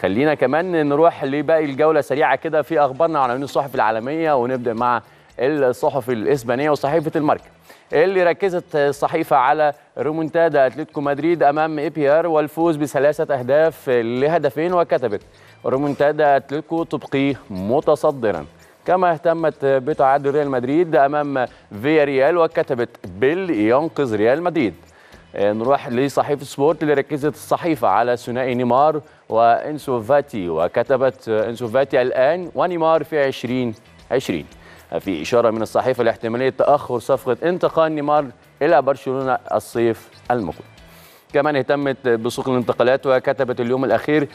خلينا كمان نروح لباقي الجوله سريعه كده في اخبارنا عن عناوين الصحف العالميه ونبدا مع الصحف الاسبانيه وصحيفه الماركه اللي ركزت الصحيفه على ريمونتادا اتلتيكو مدريد امام اي بي ار والفوز بثلاثه اهداف لهدفين وكتبت ريمونتادا اتلتيكو تبقيه متصدرا كما اهتمت بتعادل ريال مدريد امام فيا ريال وكتبت بيل ينقذ ريال مدريد نروح لصحيفه سبورت اللي ركزت الصحيفه على ثنائي نيمار وانسو فاتي وكتبت انسو فاتي الان ونيمار في 2020 في اشاره من الصحيفه لاحتماليه تاخر صفقه انتقال نيمار الى برشلونه الصيف المقبل كمان اهتمت بسوق الانتقالات وكتبت اليوم الاخير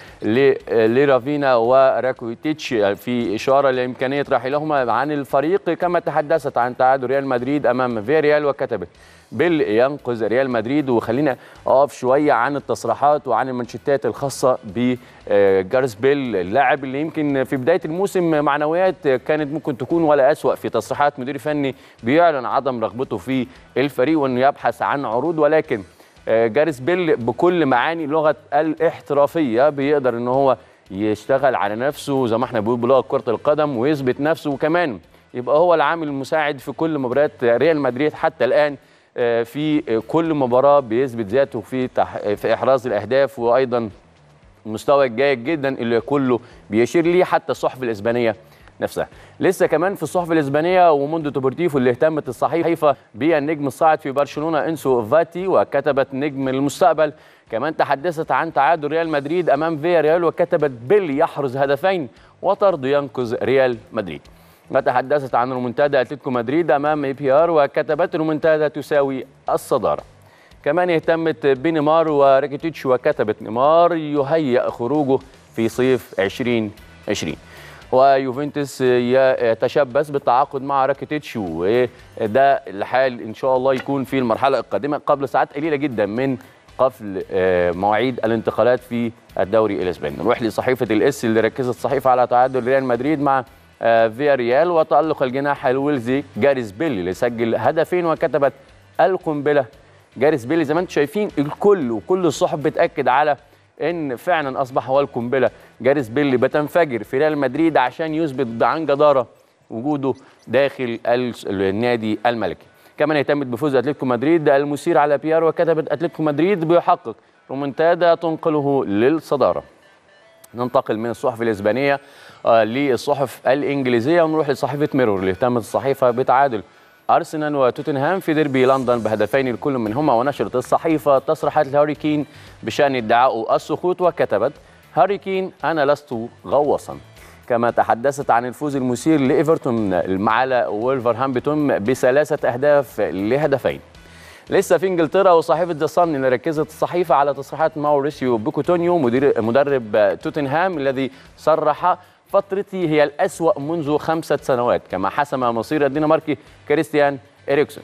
لرافينا وراكويتيتش في اشاره لامكانيه رحيلهما عن الفريق كما تحدثت عن تعادل ريال مدريد امام فيريال وكتبت بيل ينقذ ريال مدريد وخلينا اقف شويه عن التصريحات وعن المانشيتات الخاصه بجارس بيل اللاعب اللي يمكن في بدايه الموسم معنويات كانت ممكن تكون ولا اسوا في تصريحات مدير فني بيعلن عدم رغبته في الفريق وانه يبحث عن عروض ولكن جاريس بيل بكل معاني لغه الاحترافيه بيقدر ان هو يشتغل على نفسه زي ما احنا بنقول بلغه كره القدم ويثبت نفسه وكمان يبقى هو العامل المساعد في كل مباريات ريال مدريد حتى الان في كل مباراه بيثبت ذاته في في احراز الاهداف وايضا المستوى الجيد جدا اللي كله بيشير ليه حتى الصحف الاسبانيه نفسها لسه كمان في الصحف الاسبانيه وموندو توبورتيفو اللي اهتمت الصحيفه بالنجم الصاعد في برشلونه انسو فاتي وكتبت نجم المستقبل كمان تحدثت عن تعادل ريال مدريد امام فيا ريال وكتبت بيل يحرز هدفين وطرد ينقذ ريال مدريد وتحدثت عن رومنتادا اتلتيكو مدريد امام اي بي ار وكتبت رومنتادا تساوي الصداره كمان اهتمت بنيمار وريكيتيتش وكتبت نيمار يهيئ خروجه في صيف 2020 ويوفنتوس يتشبث بالتعاقد مع راكيتيتش وده الحال ان شاء الله يكون في المرحله القادمه قبل ساعات قليله جدا من قفل مواعيد الانتقالات في الدوري الاسباني نروح لصحيفه الاس اللي ركزت الصحيفه على تعادل ريال مدريد مع فيا ريال وتالق الجناح الويلزي جاريس بيلي اللي سجل هدفين وكتبت القنبله جاريس بيلي زي ما انتم شايفين الكل وكل الصحف بتاكد على ان فعلا اصبح هو القنبله جاريس بيلي بتنفجر في ريال مدريد عشان يثبت عن جداره وجوده داخل النادي الملكي كمان اهتمت بفوز اتلتيكو مدريد المثير على بيار وكتبت اتلتيكو مدريد بيحقق رومنتادا تنقله للصداره ننتقل من الصحف الاسبانيه آه للصحف الانجليزيه ونروح لصحيفه ميرور اللي اهتمت الصحيفه بتعادل ارسنال وتوتنهام في ديربي لندن بهدفين لكل منهما ونشرت الصحيفه تصريحات لهاري كين بشان ادعائه السقوط وكتبت هاري كين انا لست غواصا كما تحدثت عن الفوز المثير لايفرتون على وولفرهامبتون بثلاثه اهداف لهدفين لسه في انجلترا وصحيفه ذا صن اللي ركزت الصحيفه على تصريحات ماوريسيو بوكوتونيو مدير مدرب توتنهام الذي صرح فترتي هي الأسوأ منذ خمسة سنوات كما حسم مصير الدنماركي كريستيان إريكسون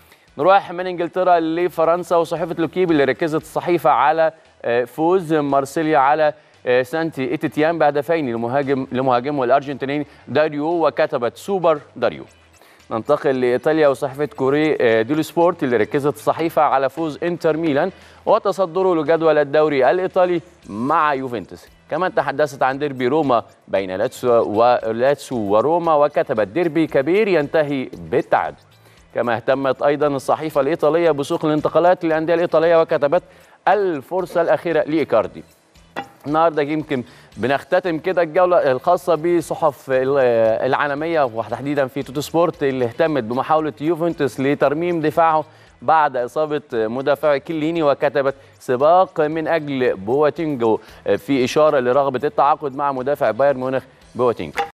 نروح من انجلترا لفرنسا وصحيفه لوكيب اللي ركزت الصحيفه على فوز مارسيليا على سانتي ايتيتيان بهدفين لمهاجم لمهاجمه الارجنتيني داريو وكتبت سوبر داريو ننتقل لايطاليا وصحيفه كوري ديلو سبورت اللي ركزت الصحيفه على فوز انتر ميلان وتصدره لجدول الدوري الايطالي مع يوفنتوس كمان تحدثت عن ديربي روما بين لاتسو ولاتسو وروما وكتبت ديربي كبير ينتهي بالتعادل كما اهتمت ايضا الصحيفه الايطاليه بسوق الانتقالات للانديه الايطاليه وكتبت الفرصه الاخيره لايكاردي النهارده يمكن بنختتم كده الجوله الخاصه بصحف العالميه وتحديدا في توتو سبورت اللي اهتمت بمحاوله يوفنتوس لترميم دفاعه بعد اصابه مدافع كيليني وكتبت سباق من اجل بواتينجو في اشاره لرغبه التعاقد مع مدافع بايرن ميونخ بواتينجو